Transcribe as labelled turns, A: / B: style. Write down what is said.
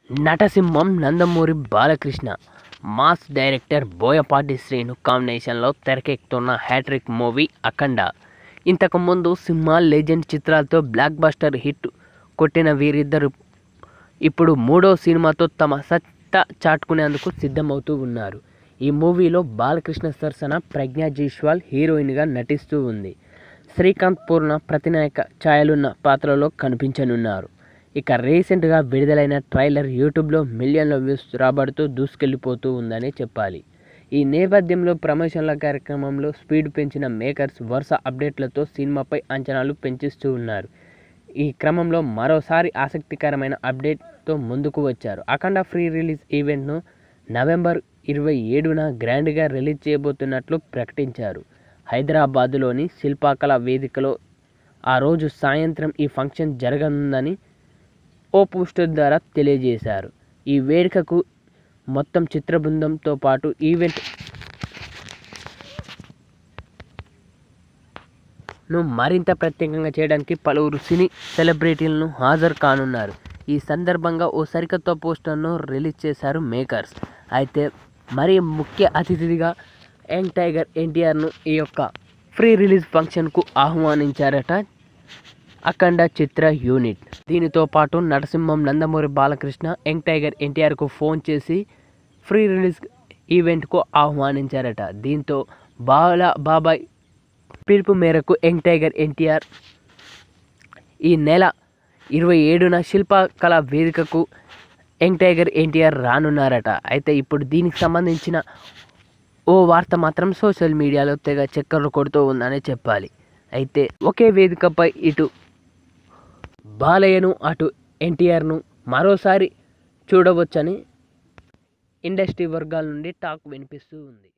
A: నటసింహం Nandamuri Balakrishna mass director Boyapati Srinu కాంబినేషన్లో తెరకెక్కుతున్న hat-trick movie Akhanda ఇంతకుముందు సింహ లెజెండ్ చిత్రాలతో బ్లాక్ బస్టర్ హిట్ కొట్టిన వీరిద్దరు ఇప్పుడు మూడో సినిమాతో తమ సత్తా చాటుకునేందుకు సిద్ధమవుతూ ఉన్నారు ఈ మూవీలో బాలకృష్ణ సరసన ప్రజ్ఞా జైస్వాల్ హీరోయిన్గా నటిస్తూ ఉంది శ్రీకాంత్ పూర్ణ ప్రతినాయక ఛాయలున్న పాత్రలో కనిపించనున్నారు ఇక రీసెంట్గా విడుదలైన ట్రైలర్ యూట్యూబ్లో మిలియన్ల వ్యూస్ రాబడుతూ దూసుకెళ్ళిపోతూ ఉందని చెప్పాలి ఈ నేపథ్యంలో ప్రమోషన్ల కార్యక్రమంలో స్పీడ్ పెంచిన మేకర్స్ వరుస అప్డేట్లతో సినిమాపై అంచనాలు పెంచిస్తూ ఉన్నారు ఈ క్రమంలో మరోసారి ఆసక్తికరమైన అప్డేట్తో ముందుకు వచ్చారు అఖండ ఫ్రీ రిలీజ్ ఈవెంట్ను నవంబర్ ఇరవై ఏడున గ్రాండ్గా రిలీజ్ చేయబోతున్నట్లు ప్రకటించారు హైదరాబాదులోని శిల్పాకళ వేదికలో ఆ రోజు సాయంత్రం ఈ ఫంక్షన్ జరగనుందని ఓ పోస్టర్ ద్వారా తెలియజేశారు ఈ వేడుకకు మొత్తం చిత్ర బృందంతో పాటు ఈవెంట్ ను మరింత ప్రత్యేకంగా చేయడానికి పలువురు సినీ సెలబ్రిటీలను హాజరు కానున్నారు ఈ సందర్భంగా ఓ సరికొత్త పోస్టర్ను రిలీజ్ చేశారు మేకర్స్ అయితే మరి ముఖ్య అతిథిగా యంగ్ టైగర్ ఎన్టీఆర్ను ఈ యొక్క ఫ్రీ రిలీజ్ ఫంక్షన్కు ఆహ్వానించారట అఖండ చిత్ర యూనిట్ దీనితో పాటు నరసింహం నందమూరి బాలకృష్ణ యంగ్ టైగర్ ఎన్టీఆర్కు ఫోన్ చేసి ఫ్రీ రిలీజ్ ఈవెంట్కు ఆహ్వానించారట దీంతో బాల బాబాయ్ పిలుపు మేరకు యంగ్ టైగర్ ఎన్టీఆర్ ఈ నెల ఇరవై ఏడున శిల్పకళ వేదికకు యంగ్ టైగర్ ఎన్టీఆర్ రానున్నారట అయితే ఇప్పుడు దీనికి సంబంధించిన ఓ వార్త మాత్రం సోషల్ మీడియాలో తెగ చక్కర్లు కొడుతూ ఉందని చెప్పాలి అయితే ఒకే వేదికపై ఇటు బాలయ్యను అటు ఎన్టీఆర్ను మరోసారి చూడవచ్చని ఇండస్ట్రీ వర్గాల నుండి టాక్ వినిపిస్తూ ఉంది